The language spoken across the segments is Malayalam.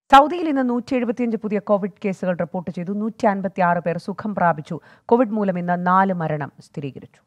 സൗദിയിൽ ഇന്ന് നൂറ്റി എഴുപത്തിയഞ്ച് പുതിയ കോവിഡ് കേസുകൾ റിപ്പോർട്ട് ചെയ്തു നൂറ്റി അൻപത്തി ആറ് പേർ സുഖം പ്രാപിച്ചു കോവിഡ് മൂലം ഇന്ന് നാല് മരണം സ്ഥിരീകരിച്ചു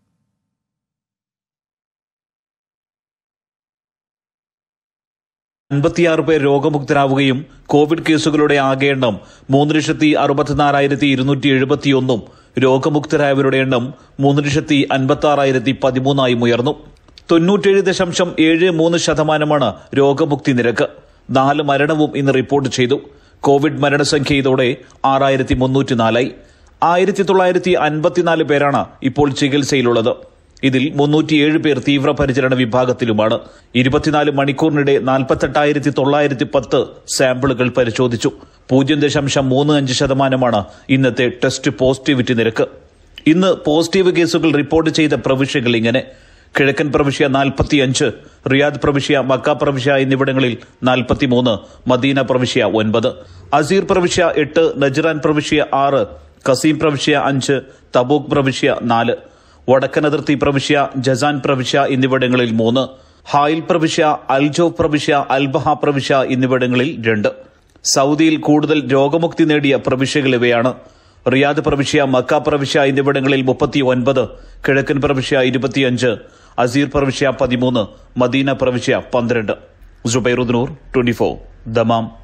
അൻപത്തിയാറ് പേർ രോഗമുക്തരാവുകയും കോവിഡ് കേസുകളുടെ ആകെ എണ്ണം മൂന്ന് ലക്ഷത്തി അറുപത്തിനാലായിരത്തി ഇരുന്നൂറ്റി എഴുപത്തിയൊന്നും രോഗമുക്തരായവരുടെ എണ്ണം മൂന്ന് ലക്ഷത്തി അൻപത്തി ആറായിരത്തി പതിമൂന്നായും ഉയർന്നു തൊണ്ണൂറ്റേഴ് ദശാംശം ഏഴ് മൂന്ന് ശതമാനമാണ് രോഗമുക്തി നിരക്ക് നാല് മരണവും ഇന്ന് റിപ്പോർട്ട് ചെയ്തു കോവിഡ് മരണസംഖ്യ ഇതോടെ ആറായിരത്തി മുന്നൂറ്റി നാലായി ആയിരത്തി തൊള്ളായിരത്തി അൻപത്തിനാല് പേരാണ് ഇപ്പോൾ ചികിത്സയിലുള്ളത് ഇതിൽ മുന്നൂറ്റിയേഴ് പേർ തീവ്രപരിചരണ വിഭാഗത്തിലുമാണ് ഇരുപത്തിനാല് മണിക്കൂറിനിടെ നാൽപ്പത്തെട്ടായിരത്തി തൊള്ളായിരത്തി പത്ത് സാമ്പിളുകൾ പരിശോധിച്ചു പൂജ്യം ദശാംശം മൂന്ന് അഞ്ച് ശതമാനമാണ് ഇന്നത്തെ ടെസ്റ്റ് പോസിറ്റിവിറ്റി നിരക്ക് ഇന്ന് പോസിറ്റീവ് കേസുകൾ റിപ്പോർട്ട് ചെയ്ത പ്രവിശ്യകൾ ഇങ്ങനെ കിഴക്കൻ പ്രവിശ്യ നാൽപ്പത്തിയഞ്ച് റിയാദ് പ്രവിശ്യ മക്ക പ്രവിശ്യ എന്നിവിടങ്ങളിൽ നാൽപ്പത്തിമൂന്ന് മദീന പ്രവിശ്യ ഒൻപത് അസീർ പ്രവിശ്യ എട്ട് നജ്റാൻ പ്രവിശ്യ ആറ് കസീം പ്രവിശ്യ അഞ്ച് തബൂക്ക് പ്രവിശ്യ നാല് വടക്കൻ അതിർത്തി പ്രവിശ്യ ജസാൻ പ്രവിശ്യ എന്നിവിടങ്ങളിൽ മൂന്ന് ഹായിൽ പ്രവിശ്യ അൽജോഫ് പ്രവിശ്യ അൽബഹ പ്രവിശ്യ എന്നിവിടങ്ങളിൽ രണ്ട് സൗദിയിൽ കൂടുതൽ രോഗമുക്തി നേടിയ പ്രവിശ്യകൾ ഇവയാണ് റിയാദ് പ്രവിശ്യ മക്ക പ്രവിശ്യ എന്നിവിടങ്ങളിൽ മുപ്പത്തി ഒൻപത് കിഴക്കൻ പ്രവിശ്യ ഇരുപത്തിയഞ്ച് അസീർ പ്രവിശ്യ പതിമൂന്ന് മദീന പ്രവിശ്യ പന്ത്രണ്ട് സുബൈറുദ്നൂർ ട്വന്റി ഫോർ ദമാം